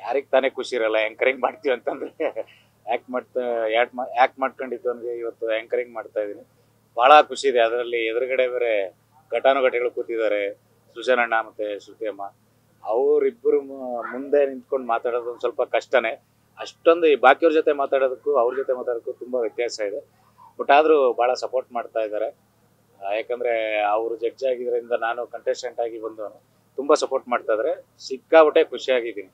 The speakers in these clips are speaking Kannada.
ಯಾರಿಗೆ ತಾನೇ ಖುಷಿ ಇರಲ್ಲ ಆ್ಯಂಕರಿಂಗ್ ಮಾಡ್ತೀವಿ ಅಂತಂದ್ರೆ ಆ್ಯಕ್ಟ್ ಮಾಡ್ತಾ ಯಾಟ್ ಮಾ ಆ್ಯಕ್ಟ್ ಮಾಡ್ಕೊಂಡಿದ್ದು ನನಗೆ ಇವತ್ತು ಆ್ಯಂಕರಿಂಗ್ ಮಾಡ್ತಾ ಇದ್ದೀನಿ ಭಾಳ ಖುಷಿ ಇದೆ ಅದರಲ್ಲಿ ಎದುರುಗಡೆ ಬೇರೆ ಘಟಾನುಘಟಿಗಳು ಕೂತಿದ್ದಾರೆ ಸೃಜನಣ್ಣ ಮತ್ತು ಶ್ರುತಿ ಅಮ್ಮ ಅವರಿಬ್ಬರು ಮುಂದೆ ನಿಂತ್ಕೊಂಡು ಮಾತಾಡೋದು ಒಂದು ಸ್ವಲ್ಪ ಕಷ್ಟನೇ ಅಷ್ಟೊಂದು ಈ ಬಾಕಿಯವ್ರ ಜೊತೆ ಮಾತಾಡೋದಕ್ಕೂ ಅವ್ರ ಜೊತೆ ಮಾತಾಡೋದಕ್ಕೂ ತುಂಬ ವ್ಯತ್ಯಾಸ ಇದೆ ಬಟ್ ಆದರೂ ಭಾಳ ಸಪೋರ್ಟ್ ಮಾಡ್ತಾ ಇದ್ದಾರೆ ಆ, ಯಾಕಂದ್ರೆ ಅವರು ಜಡ್ಜ್ ಆಗಿದ್ರಿಂದ ನಾನು ಕಂಟೆಸ್ಟೆಂಟ್ ಆಗಿ ಬಂದವನು ತುಂಬ ಸಪೋರ್ಟ್ ಮಾಡ್ತಾ ಇದ್ದಾರೆ ಸಿಕ್ಕಾಬಿಟ್ಟೆ ಖುಷಿಯಾಗಿದ್ದೀನಿ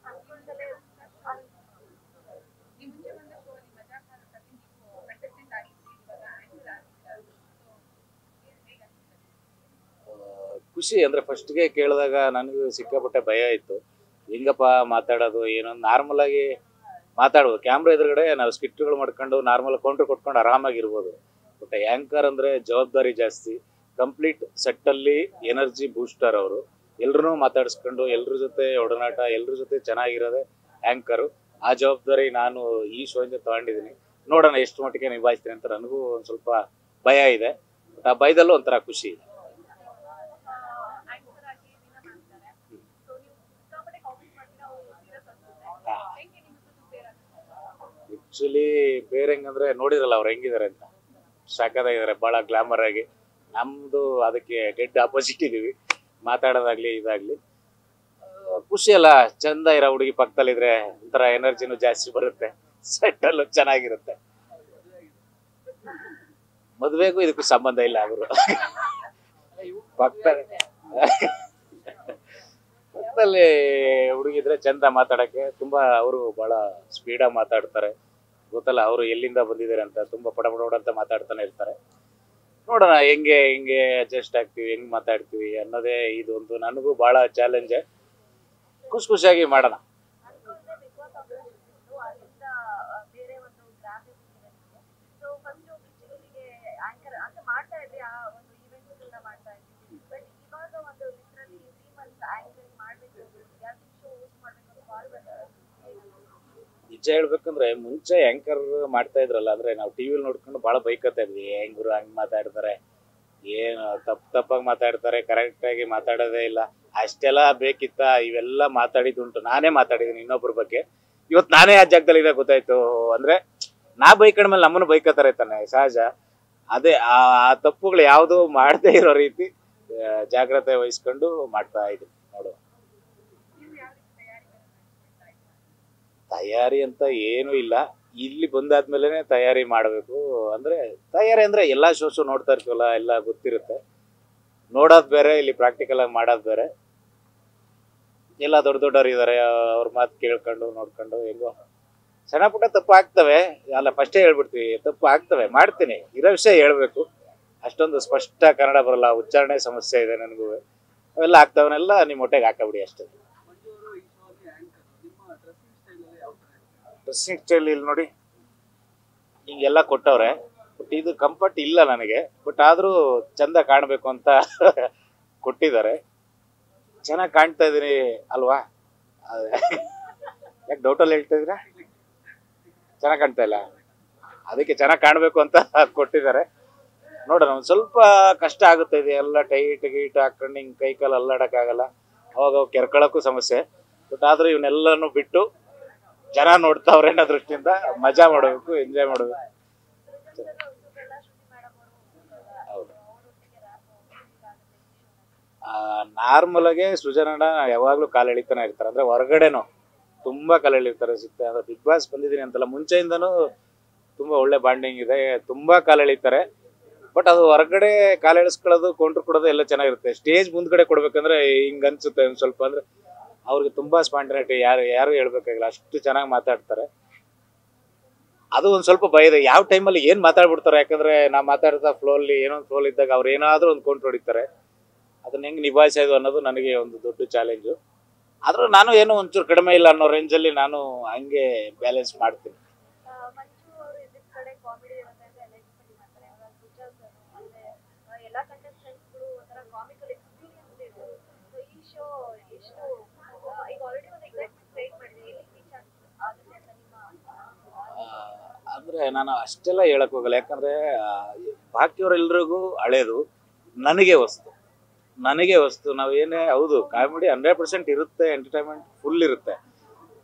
ಈ ಮುಂಚೆ ಬಂದ ಶೋ ನಿಮ್ಮ ಮಜಾ ಭಾರತದಲ್ಲಿ ನೀವು ಕಂಟೆಸ್ಟೆಂಟ್ ಆಗಿದ್ರಿ ಇವಾಗ ಆಂಕರ್ ಆಗಿದ್ದೀರಾ ಸೊ ಹೇಗೆ ಅನ್ಸುತ್ತೆ ಆ, ಖುಷಿ ಅಂದ್ರೆ ಫಸ್ಟ್ಗೆ ಕೇಳಿದಾಗ ನನಗೂ ಸಿಕ್ಕಾಪಟ್ಟೆ ಭಯ ಇತ್ತು ಹೆಂಗಪ್ಪ ಮಾತಾಡೋದು ಏನೋ ನಾರ್ಮಲ್ ಆಗಿ ಮಾತಾಡ್ಬೋದು ಕ್ಯಾಮ್ರಾ ಎದುರುಗಡೆ ನಾವು ಸ್ಕಿಟ್ಗಳು ಮಾಡ್ಕೊಂಡು ನಾರ್ಮಲ್ ಕೌಂಟ್ರ್ ಕೊಟ್ಕೊಂಡು ಆರಾಮಾಗಿರ್ಬೋದು ಬಟ್ ಆ್ಯಂಕರ್ ಅಂದ್ರೆ ಜವಾಬ್ದಾರಿ ಜಾಸ್ತಿ ಕಂಪ್ಲೀಟ್ ಸೆಟ್ಟಲ್ಲಿ ಎನರ್ಜಿ ಬೂಸ್ಟರ್ ಅವರು ಎಲ್ರೂ ಮಾತಾಡಿಸ್ಕೊಂಡು ಎಲ್ರ ಜೊತೆ ಒಡನಾಟ ಎಲ್ರ ಜೊತೆ ಚೆನ್ನಾಗಿರೋದೆ ಆ್ಯಂಕರು ಆ ಜವಾಬ್ದಾರಿ ನಾನು ಈ ಶೋಯಿಂದ ತಗೊಂಡಿದ್ದೀನಿ ನೋಡೋಣ ಎಷ್ಟು ಮಟ್ಟಿಗೆ ನಿಭಾಯಿಸ್ತೀನಿ ಅಂತ ನನಗೂ ಒಂದು ಸ್ವಲ್ಪ ಭಯ ಇದೆ ಬಟ್ ಆ ಭಯದಲ್ಲೂ ಒಂಥರ ಖುಷಿ ಇದೆ ಆಂಕರ್ ಆಗಿ ದಿನ ಮಾಡ್ತಾರೆ ಸೊ ನೀವು ಸಿಕ್ಕಾಪಟ್ಟೆ ಕಾಮೆಂಟ್ ಮಾಡ್ತೀರಾ ಅವರು ಸೀರಿಯಸ್ ಅನ್ಸುತ್ತೆ ಹಾ. ಹೆಂಗೆ ನಿಮ್ಮ ಜೊತೆ ಬೇರೆ ಅನ್ಸುತ್ತೆ ಆಕ್ಚುಲಿ ಬೇರೆ ಹೆಂಗಂದ್ರೆ ನೋಡಿರಲ್ಲ ಅವ್ರು ಹೆಂಗಿದ್ದಾರೆ ಅಂತ ಸಾಕದಾಗಿದ್ದಾರೆ ಭಾಳ ಗ್ಲಾಮರ್ ಆಗಿ ನಮ್ದು ಅದಕ್ಕೆ ಡೆಡ್ ಆಪೋಸಿಟ್ ಇದೀವಿ ಮಾತಾಡೋದಾಗ್ಲಿ ಇದಾಗ್ಲಿ ಆ, ಖುಷಿ ಅಲ್ಲ ಚಂದ ಇರೋ ಹುಡುಗಿ ಪಕ್ಕದಲ್ಲಿದ್ರೆ ಒಂಥರ ಎನರ್ಜಿನೂ ಜಾಸ್ತಿ ಬರುತ್ತೆ ಸೆಟ್ಟಲ್ಲೂ ಚೆನ್ನಾಗಿರುತ್ತೆ ಮದುವೆಗೂ ಇದಕ್ಕೂ ಸಂಬಂಧ ಇಲ್ಲ ಅವರು ಪಕ್ಕ ಪಕ್ಕದಲ್ಲಿ ಹುಡುಗಿದ್ರೆ ಚಂದ ಮಾತಾಡಕ್ಕೆ ತುಂಬಾ ಅವರು ಬಹಳ ಸ್ಪೀಡಾಗಿ ಮಾತಾಡ್ತಾರೆ ಗೊತ್ತಲ್ಲ ಅವರು ಎಲ್ಲಿಂದ ಬಂದಿದ್ದಾರೆ ಅಂತ ತುಂಬಾ ಪಡ ಪಡ ಪಡ ಅಂತ ಮಾತಾಡ್ತಾನೆ ಇರ್ತಾರೆ ನೋಡೋಣ ಹೆಂಗೆ ಹೆಂಗೆ ಅಡ್ಜಸ್ಟ್ ಆಗ್ತೀವಿ ಹೆಂಗ್ ಮಾತಾಡ್ತೀವಿ ಅನ್ನೋದೇ ಇದು ಒಂದು ನನಗೂ ಬಹಳ ಚಾಲೆಂಜ್ ಖುಷಿ ಖುಷಿಯಾಗಿ ಮಾಡೋಣ ಅನ್ಕೊಂಡ್ರೆ ಬಿಗ್ ಬಾಸ್ ಆಪರೇಷನ್ ಅಲ್ಲಿಂದ ಬೇರೆ ಒಂದು ಗ್ರಾಫಿಕ್ಸ್ ಇದೆ ಸೊ ಫಸ್ಟ್ ಪಿಕ್ಚರ್ಗೆ ಆಂಕರ್ ಅಂತ ಮಾಡ್ತಾ ಇದ್ರಿ ಆ ಒಂದು ಈವೆಂಟ್ಸ್ ಎಲ್ಲ ಮಾಡ್ತಾ ಇದ್ರಿ ಬಟ್ ಇವಾಗ ಒಂದು ಲಿಟ್ರಲಿ ತ್ರೀ ಮಂತ್ಸ್ ಆಂಕರಿಂಗ್ ಮಾಡಬೇಕು ರಿಯಾಲಿಟಿ ಶೋ ಹೋಸ್ಟ್ ಮಾಡಬೇಕು ಅಂತ ಕಾಲ್ ಬಂದಾಗ ನಿಜ ಹೇಳ್ಬೇಕಂದ್ರೆ ಮುಂಚೆ ಆಂಕರ್ ಮಾಡ್ತಾ ಇದ್ರಲ್ಲ ಅಂದ್ರೆ ನಾವು ಟಿವಿಲಿ ನೋಡ್ಕೊಂಡು ಬಹಳ ಬೈಕತ್ತಾ ಇದ್ವಿ ಹೆಂಗ್ರು ಹಂಗ್ ಮಾತಾಡ್ತಾರೆ ಏನು ತಪ್ಪು ತಪ್ಪಾಗಿ ಮಾತಾಡ್ತಾರೆ ಕರೆಕ್ಟ್ ಆಗಿ ಮಾತಾಡೋದೇ ಇಲ್ಲ ಅಷ್ಟೆಲ್ಲ ಬೇಕಿತ್ತ ಇವೆಲ್ಲ ಮಾತಾಡಿದ್ದುಂಟು ನಾನೇ ಮಾತಾಡಿದ್ದೀನಿ ಇನ್ನೊಬ್ಬರ ಬಗ್ಗೆ ಇವತ್ತು ನಾನೇ ಆ ಜಾಗದಲ್ಲಿ ಇದೆ ಗೊತ್ತಾಯ್ತು ಅಂದ್ರೆ ನಾ ಬೈಕಂಡ ಮೇಲೆ ನಮ್ಮನ್ನು ಬೈಕತ್ತಾರೆ ತಾನೆ ಸಹಜ ಅದೇ ಆ ಆ ತಪ್ಪುಗಳು ಯಾವುದು ಮಾಡದೇ ಇರೋ ರೀತಿ ಆ, ಜಾಗ್ರತೆ ವಹಿಸ್ಕೊಂಡು ಮಾಡ್ತಾ ಇದ್ವಿ ನೋಡು ನೀವು ಯಾವ ರೀತಿ ತಯಾರಿ ಮಾಡ್ತಾ ಇದ್ದೀರಾ ತಯಾರಿ ಅಂತ ಏನೂ ಇಲ್ಲ ಇಲ್ಲಿ ಬಂದಾದ್ಮೇಲೆ ತಯಾರಿ ಮಾಡಬೇಕು ಅಂದ್ರೆ ತಯಾರಿ ಅಂದ್ರೆ ಎಲ್ಲಾ ಶೋಸು ನೋಡ್ತಾ ಇರ್ತೀವಲ್ಲ ಎಲ್ಲ ಗೊತ್ತಿರುತ್ತೆ ನೋಡೋದ್ ಬೇರೆ ಇಲ್ಲಿ ಪ್ರಾಕ್ಟಿಕಲ್ ಆಗಿ ಮಾಡೋದ್ ಬೇರೆ ಎಲ್ಲ ದೊಡ್ಡ ದೊಡ್ಡವ್ರು ಇದಾರೆ ಅವ್ರ ಮಾತು ಕೇಳ್ಕೊಂಡು ನೋಡ್ಕೊಂಡು ಹೆಂಗೋ ಸಣ್ಣ ಪುಟ್ಟ ತಪ್ಪು ಆಗ್ತವೆ ಅಲ್ಲ ಫಸ್ಟೇ ಹೇಳ್ಬಿಡ್ತೀವಿ ತಪ್ಪು ಆಗ್ತವೆ ಮಾಡ್ತೀನಿ ಇರೋ ವಿಷಯ ಹೇಳ್ಬೇಕು ಅಷ್ಟೊಂದು ಸ್ಪಷ್ಟ ಕನ್ನಡ ಬರಲ್ಲ ಉಚ್ಚಾರಣೆ ಸಮಸ್ಯೆ ಇದೆ ನನಗೂ ಅವೆಲ್ಲ ಆಗ್ತವನ್ನೆಲ್ಲ ನಿಮ್ಮ ಹೊಟ್ಟೆಗೆ ಹಾಕಬಿಡಿ ಅಷ್ಟೇ ಮಂಜು ಅವರು ಈ ಶೋ ಅಲ್ಲಿ ಆಂಕರ್ ನಿಮ್ಮ ಡ್ರೆಸ್ಸಿಂಗ್ ಸ್ಟೈಲ್ ಎಲ್ಲ ಯಾವ ತರ ಇದೆ? ಡ್ರೆಸ್ಸಿಂಗ್ ಸ್ಟೈಲ್ ಇಲ್ಲಿ ನೋಡಿ ಹಿಂಗೆಲ್ಲ ಕೊಟ್ಟವ್ರೆ ಬಟ್ ಇದು ಕಂಫರ್ಟ್ ಇಲ್ಲ ನನಗೆ ಬಟ್ ಆದ್ರೂ ಚಂದ ಕಾಣಬೇಕು ಅಂತ ಕೊಟ್ಟಿದ್ದಾರೆ ಚೆನ್ನಾಗಿ ಕಾಣ್ತಾ ಇದೀನಿ ಅಲ್ವಾ ಯಾಕೆ ಡೌಟಲ್ಲಿ ಹೇಳ್ತಾ ಇದ್ದೀರಾ ಚೆನ್ನಾಗಿ ಕಾಣ್ತಾ ಇಲ್ಲ ಅದಕ್ಕೆ ಚೆನ್ನಾಗಿ ಕಾಣಬೇಕು ಅಂತ ಕೊಟ್ಟಿದ್ದಾರೆ ನೋಡೋಣ ಒಂದು ಸ್ವಲ್ಪ ಕಷ್ಟ ಆಗುತ್ತೆ ಇದು ಎಲ್ಲ ಟೈಟ್ ಗೀಟ್ ಹಾಕೊಂಡು ಹಿಂಗೆ ಕೈ ಕಾಲು ಅಲ್ಲಾಡಕ್ಕಾಗಲ್ಲ ಅವಾಗ ಅವು ಕೆರ್ಕೊಳಕ್ಕೂ ಸಮಸ್ಯೆ ಬಟ್ ಆದ್ರೂ ಇವನ್ನೆಲ್ಲನೂ ಬಿಟ್ಟು ಜನ ನೋಡ್ತಾವ್ರೆ ಅನ್ನೋ ದೃಷ್ಟಿಯಿಂದ ಮಜಾ ಮಾಡಬೇಕು ಎಂಜಾಯ್ ಮಾಡಬೇಕು ಸುಬ್ಬೆಲ್ಲ ಶ್ರುತಿ ಮೇಡಮ್ ಅವರು ಹೌದು ಅವರೊಟ್ಟಿಗೆ ರ್ಯಾಪ್ ನಾರ್ಮಲ್ ಆಗಿ ಸೃಜನಣ್ಣ ಯಾವಾಗ್ಲೂ ಕಾಲು ಎಳಿತಾನೆ ಇರ್ತಾರೆ ಅಂದ್ರೆ ಹೊರಗಡೆನೂ ತುಂಬಾ ಕಾಲು ಎಳಿತಾರೆ ಸಿಗ್ತಾ ಅಂದ್ರೆ ಬಿಗ್ ಬಾಸ್ ಬಂದಿದ್ದೀನಿ ಅಂತಲ್ಲ ಮುಂಚೆಯಿಂದನೂ ತುಂಬಾ ಒಳ್ಳೆ ಬಾಂಡಿಂಗ್ ಇದೆ ತುಂಬಾ ಕಾಲು ಎಳಿತಾರೆ ಬಟ್ ಅದು ಹೊರಗಡೆ ಕಾಲು ಎಳಿಸ್ಕೊಳ್ಳೋದು ಕೌಂಟ್ರ್ ಕೊಡೋದು ಎಲ್ಲ ಚೆನ್ನಾಗಿರುತ್ತೆ ಸ್ಟೇಜ್ ಮುಂದ್ಗಡೆ ಕೊಡ್ಬೇಕಂದ್ರೆ ಹಿಂಗ್ ಅನ್ಸುತ್ತೆ ಒಂದ್ ಸ್ವಲ್ಪ ಅಂದ್ರೆ ಅವ್ರಿಗೆ ತುಂಬಾ ಸ್ಪಾಂಟನಿಟಿ ಯಾರು ಯಾರು ಹೇಳ್ಬೇಕಾಗಿಲ್ಲ ಅಷ್ಟು ಚೆನ್ನಾಗಿ ಮಾತಾಡ್ತಾರೆ ಅದು ಒಂದ್ ಸ್ವಲ್ಪ ಭಯ ಇದೆ ಯಾವ ಟೈಮಲ್ಲಿ ಏನ್ ಮಾತಾಡ್ಬಿಡ್ತಾರೆ ಯಾಕಂದ್ರೆ ನಾ ಮಾತಾಡ್ತಾ ಫ್ಲೋ ಅಲ್ಲಿ ಏನೋ ಒಂದು ಫ್ಲೋ ಇದ್ದಾಗ ಅವ್ರು ಏನಾದ್ರೂ ಒಂದು ಕೌಂಟ್ರ್ ಹೊಡಿತಾರೆ ಅದನ್ನ ಹೆಂಗ್ ನಿಭಾಯಿಸೋದು ಅನ್ನೋದು ನನಗೆ ಒಂದು ದೊಡ್ಡ ಚಾಲೆಂಜು ಆದ್ರೂ ನಾನು ಏನೋ ಒಂಚೂರು ಕಡಿಮೆ ಇಲ್ಲ ಅನ್ನೋ ರೇಂಜಲ್ಲಿ ನಾನು ಹಂಗೆ ಬ್ಯಾಲೆನ್ಸ್ ಮಾಡ್ತೀನಿ ಮಂಜು ಅವರು ಇದ್ದಿದ್ ಕಡೆ ಕಾಮಿಡಿ ಇರುತ್ತೆ ಅಂತ ಎಲ್ಲ ಎಕ್ಸ್ಪೆಕ್ಟ್ ಮಾಡ್ತಾರೆ ಇವಾಗ ಸುಜಾ ಸರ್ ಮತ್ತೆ ಆ, ಎಲ್ಲಾ ಕಂಟೆಸ್ಟೆಂಟ್ಸ್ಗಳು ಒಂಥರ ಕಾಮಿಕಲ್ ಎಕ್ಸ್ಪೀರಿಯನ್ಸ್ ಇರ್ತದೆ ಸೊ ಈ ಶೋ ಎಷ್ಟು ಆ, ಈಗ ಆಲ್ರೆಡಿ ಒಂದು ಎಕ್ಸೈಟ್ಮೆಂಟ್ ಕ್ರಿಯೇಟ್ ಮಾಡಿದೆ ಎಲ್ಲಿ ರೀಚ್ ಆಗುತ್ತೆ ಅಂತ ನಿಮ್ಮ ಆ, ಅಂದ್ರೆ ನಾನು ಅಷ್ಟೆಲ್ಲ ಹೇಳಕ್ ಹೋಗಲ್ಲ ಯಾಕಂದ್ರೆ ಆ, ಬಾಕಿಯವರೆಲ್ರಿಗೂ ಹಳೇದು ನನಗೆ ವಸ್ತು ನನಗೆ ವಸ್ತು ನಾವೇನೇ ಹೌದು ಕಾಮಿಡಿ ಹಂಡ್ರೆಡ್ ಪರ್ಸೆಂಟ್ ಇರುತ್ತೆ ಎಂಟರ್ಟೈನ್ಮೆಂಟ್ ಫುಲ್ ಇರುತ್ತೆ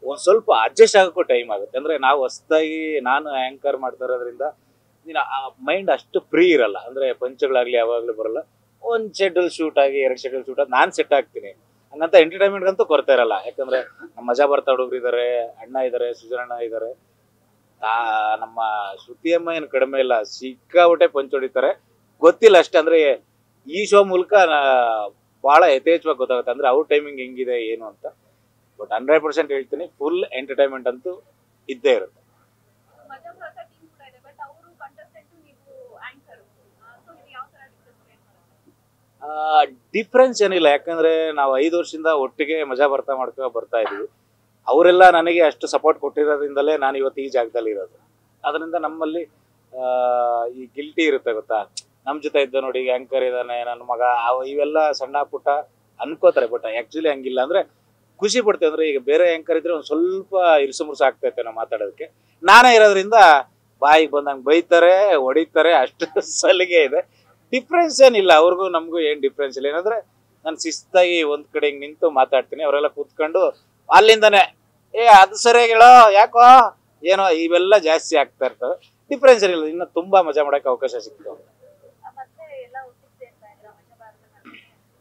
ಒಂದು ಸ್ವಲ್ಪ ಅಡ್ಜಸ್ಟ್ ಆಗೋಕ್ಕೂ ಟೈಮ್ ಆಗುತ್ತೆ ಅಂದರೆ ನಾವು ಹೊಸ್ದಾಗಿ ನಾನು ಆ್ಯಂಕರ್ ಮಾಡ್ತಾ ಇರೋದ್ರಿಂದ ನೀನು ಆ ಮೈಂಡ್ ಅಷ್ಟು ಫ್ರೀ ಇರಲ್ಲ ಅಂದರೆ ಪಂಚಗಳಾಗಲಿ ಯಾವಾಗಲೂ ಬರಲ್ಲ ಒಂದು ಶೆಡ್ಯೂಲ್ ಶೂಟ್ ಆಗಿ ಎರಡು ಶೆಡ್ಯೂಲ್ ಶೂಟ್ ಆಗಿ ನಾನು ಸೆಟ್ ಆಗ್ತೀನಿ ಹಂಗಂತ ಎಂಟರ್ಟೈನ್ಮೆಂಟ್ಗಂತೂ ಕೊರತೆ ಇರಲ್ಲ ಯಾಕಂದರೆ ನಮ್ಮ ಮಜಾ ಬರ್ತಾ ಹುಡುಗರು ಇದ್ದಾರೆ ಅಣ್ಣ ಇದ್ದಾರೆ ಸುಜನಣ್ಣ ಇದ್ದಾರೆ ಆ, ನಮ್ಮ ಶ್ರುತಿಯಮ್ಮ ಏನು ಕಡಿಮೆ ಇಲ್ಲ ಸಿಕ್ಕಾಬಿಟ್ಟೆ ಪಂಚ್ ಹೊಡಿತಾರೆ ಗೊತ್ತಿಲ್ಲ ಅಷ್ಟೇ ಅಂದರೆ ಈ ಶೋ ಮೂಲಕ ನಾ- ಭಾಳ ಯಥೇಚ್ಛವಾಗಿ ಗೊತ್ತಾಗುತ್ತೆ ಅಂದರೆ ಅವ್ರ ಟೈಮಿಂಗ್ ಹೆಂಗಿದೆ ಏನು ಅಂತ ಬಟ್ ಹಂಡ್ರೆಡ್ ಪರ್ಸೆಂಟ್ ಹೇಳ್ತೀನಿ ಫುಲ್ ಎಂಟರ್ಟೈನ್ಮೆಂಟ್ ಅಂತೂ ಇದ್ದೇ ಇರುತ್ತೆ ಮಜಾ ಭಾರತ ಟೀಮ್ ಕೂಡ ಇದೆ ಬಟ್ ಅವರು ಕಂಟೆಸ್ಟೆಂಟ್ ನೀವು ಆಂಕರ್ ಸೊ ಇದು ಯಾವ ತರ ಡಿಫ್ರೆನ್ಸ್ ಕ್ರಿಯೇಟ್ ಮಾಡುತ್ತೆ ಡಿಫ್ರೆನ್ಸ್ ಏನಿಲ್ಲ ಯಾಕಂದ್ರೆ ನಾವು ಐದು ವರ್ಷದಿಂದ ಒಟ್ಟಿಗೆ ಮಜಾ ಬರ್ತಾ ಮಾಡ್ಕೊ ಬರ್ತಾ ಇದೀವಿ ಅವರೆಲ್ಲ ನನಗೆ ಅಷ್ಟು ಸಪೋರ್ಟ್ ಕೊಟ್ಟಿರೋದ್ರಿಂದಲೇ ನಾನು ಇವತ್ತು ಈ ಜಾಗದಲ್ಲಿ ಇರೋದು ಅದರಿಂದ ನಮ್ಮಲ್ಲಿ ಆ, ಈ ಗಿಲ್ಟಿ ಇರುತ್ತೆ ಗೊತ್ತಾ ನಮ್ಮ ಜೊತೆ ಇದ್ದ ನೋಡಿ ಆಂಕರ್ ಇದ್ದಾನೆ ನನ್ನ ಮಗ ಅವ- ಇವೆಲ್ಲ ಸಣ್ಣ ಪುಟ್ಟ ಅನ್ಕೋತಾರೆ ಬಟ್ ಆ್ಯಕ್ಚುಲಿ ಹಂಗಿಲ್ಲ ಅಂದ್ರೆ ಖುಷಿ ಪಡ್ತೇವೆ ಅಂದ್ರೆ ಈಗ ಬೇರೆ ಆಂಕರ್ ಇದ್ರೆ ಒಂದು ಸ್ವಲ್ಪ ಇರುಸು ಮುರುಸು ಆಗ್ತೈತೆ ನಾವು ಮಾತಾಡೋದಕ್ಕೆ ನಾನೇ ಇರೋದ್ರಿಂದ ಬಾಯಿಗೆ ಬಂದಂಗೆ ಬೈತಾರೆ ಹೊಡಿತಾರೆ ಅಷ್ಟು ಸಲಿಗೆ ಇದೆ ಡಿಫ್ರೆನ್ಸ್ ಏನಿಲ್ಲ ಅವ್ರಿಗೂ ನಮಗೂ ಏನು ಡಿಫ್ರೆನ್ಸ್ ಇಲ್ಲ ಏನಂದ್ರೆ ನಾನು ಶಿಸ್ತಾಗಿ ಒಂದ್ ಕಡೆ ಹಿಂಗ್ ನಿಂತು ಮಾತಾಡ್ತೀನಿ ಅವರೆಲ್ಲ ಕೂತ್ಕೊಂಡು ಅಲ್ಲಿಂದಾನೆ ಏ ಅದು ಸರಿಯಾಗಿ ಹೇಳೋ ಯಾಕೋ ಏನೋ ಇವೆಲ್ಲ ಜಾಸ್ತಿ ಆಗ್ತಾ ಇರ್ತವೆ ಡಿಫ್ರೆನ್ಸ್ ಏನಿಲ್ಲ ಇನ್ನು ತುಂಬಾ ಮಜಾ ಮಾಡಕ್ಕೆ ಅವಕಾಶ ಸಿಕ್ತು ಆ, ಮತ್ತೆ ಎಲ್ಲ ಒಟ್ಟಿಗೆ ಸೇರ್ತಾ ಇದ್ರ ಮಜಾ ಭಾರತ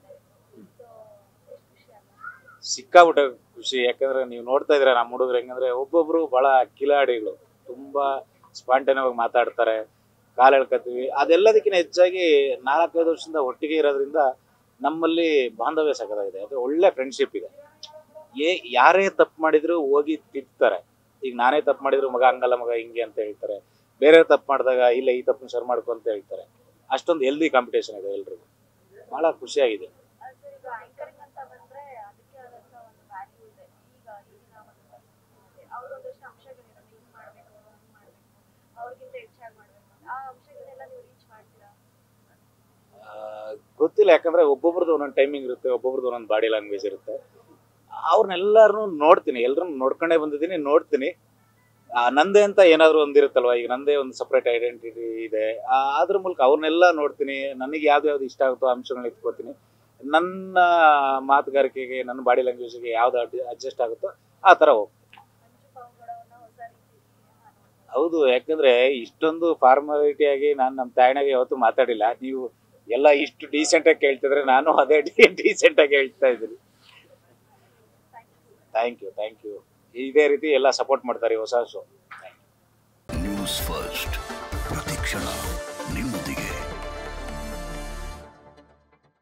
ಸೊ ಎಷ್ಟು ಖುಷಿ ಆಗುತ್ತೆ ಸಿಕ್ಕಾಬಿಟ್ಟೆ ಖುಷಿ ಯಾಕಂದ್ರೆ ನೀವು ನೋಡ್ತಾ ಇದ್ರೆ ನಮ್ಮ ಹುಡುಗರು ಹೆಂಗಂದ್ರೆ ಒಬ್ಬೊಬ್ರು ಬಹಳ ಕಿಲಾಡಿಗಳು ತುಂಬಾ ಸ್ಪಾಂಟೇನಿಯವಾಗಿ ಮಾತಾಡ್ತಾರೆ ಕಾಲು ಎಳ್ಕೊತೀವಿ ಅದೆಲ್ಲದಕ್ಕಿಂತ ಹೆಚ್ಚಾಗಿ ನಾಲ್ಕೈದು ವರ್ಷದಿಂದ ಒಟ್ಟಿಗೆ ಇರೋದ್ರಿಂದ ನಮ್ಮಲ್ಲಿ ಬಾಂಧವ್ಯ ಸಕದಾಗಿದೆ ಅದು ಒಳ್ಳೆ ಫ್ರೆಂಡ್ಶಿಪ್ ಇದೆ ಏ ಯಾರೇ ತಪ್ಪು ಮಾಡಿದ್ರು ಹೋಗಿ ತಿದ್ತಾರೆ ಈಗ ನಾನೇ ತಪ್ಪು ಮಾಡಿದ್ರು ಮಗ ಹಂಗಲ್ಲ ಮಗ ಹಿಂಗೆ ಅಂತ ಹೇಳ್ತಾರೆ ಬೇರೆ ತಪ್ಪು ಮಾಡಿದಾಗ ಇಲ್ಲ ಈ ತಪ್ಪನ್ನ ಸರ್ ಮಾಡ್ಕೊ ಅಂತ ಹೇಳ್ತಾರೆ ಅಷ್ಟೊಂದು ಹೆಲ್ದಿ ಕಾಂಪಿಟೇಷನ್ ಇದೆ ಎಲ್ರಿಗೂ ಬಹಳ ಖುಷಿಯಾಗಿದೆ ಸರ್ ಈಗ ಆಂಕರಿಂಗ್ ಅಂತ ಬಂದ್ರೆ ಅದಕ್ಕೆ ಆದಂತ ಒಂದು ವ್ಯಾಲ್ಯೂ ಇದೆ ಈಗ ಈಗಿನ ಒಂದು ಪರಿಸ್ಥಿತಿಯಲ್ಲಿ ಅವ್ರೊಂದಷ್ಟು ಅಂಶಗಳಿರುತ್ತೆ ಹಿಂಗ್ ಮಾಡ್ಬೇಕು ಹಂಗ್ ಮಾಡ್ಬೇಕು ಅವ್ರಿಗಿಂತ ಹೆಚ್ಚಾಗಿ ಮಾಡ್ಬೇಕು ಅಂತ. ಆ ಅಂಶಗಳನ್ನೆಲ್ಲ ನೀವು ರೀಚ್ ಮಾಡ್ತೀರಾ ಆ, ಗೊತ್ತಿಲ್ಲ ಯಾಕಂದ್ರೆ ಒಬ್ಬೊಬ್ರದ್ದು ಒಂದೊಂದು ಟೈಮಿಂಗ್ ಇರುತ್ತೆ ಒಬ್ಬೊಬ್ರದ್ದು ಒಂದೊಂದು ಬಾಡಿ ಲ್ಯಾಂಗ್ವೇಜ್ ಇರುತ್ತೆ ಅವ್ರನ್ನೆಲ್ಲರನ್ನೂ ನೋಡ್ತೀನಿ ಎಲ್ಲರನ್ನೂ ನೋಡ್ಕೊಂಡೇ ಬಂದಿದ್ದೀನಿ ನೋಡ್ತೀನಿ ಆ, ನಂದೇ ಅಂತ ಏನಾದರೂ ಒಂದಿರುತ್ತಲ್ವ ಈಗ ನಂದೇ ಒಂದು ಸಪ್ರೇಟ್ ಐಡೆಂಟಿಟಿ ಇದೆ ಆ, ಅದ್ರ ಮೂಲಕ ಅವ್ರನ್ನೆಲ್ಲ ನೋಡ್ತೀನಿ ನನಗೆ ಯಾವ್ದು ಯಾವ್ದು ಇಷ್ಟ ಆಗುತ್ತೋ ಅಂಶಗಳನ್ನ ಇಟ್ಕೋತೀನಿ ನನ್ನ ಮಾತುಗಾರಿಕೆಗೆ ನನ್ನ ಬಾಡಿ ಲ್ಯಾಂಗ್ವೇಜ್ಗೆ ಯಾವ್ದು ಅಡ್ಜಸ್ಟ್ ಆಗುತ್ತೋ ಆ ಥರ ಹೋಗ್ತೀನಿ ಮಂಜು ಪಾವಗಡವನ್ನ ಹೊಸ ರೀತಿಯಲ್ಲಿ ಹೌದು ಯಾಕಂದ್ರೆ ಇಷ್ಟೊಂದು ಫಾರ್ಮಾಲಿಟಿ ಆಗಿ ನಾನು ನಮ್ಮ ತಾಯಣಗೆ ಯಾವತ್ತೂ ಮಾತಾಡಿಲ್ಲ ನೀವು ಎಲ್ಲ ಇಷ್ಟು ಡೀಸೆಂಟ್ ಆಗಿ ಕೇಳ್ತಿದ್ರೆ ನಾನು ಅದೇ ಡೀಸೆಂಟ್ ಆಗಿ ಹೇಳ್ತಾ ಇದ್ದೀನಿ ಥ್ಯಾಂಕ್ ಯು ಥ್ಯಾಂಕ್ ಯು ಇದೇ ರೀತಿ ಎಲ್ಲ ಸಪೋರ್ಟ್ ಮಾಡ್ತಾರೆ ಈ ಹೊಸ ಶೋ ನ್ಯೂಸ್ ಫಸ್ಟ್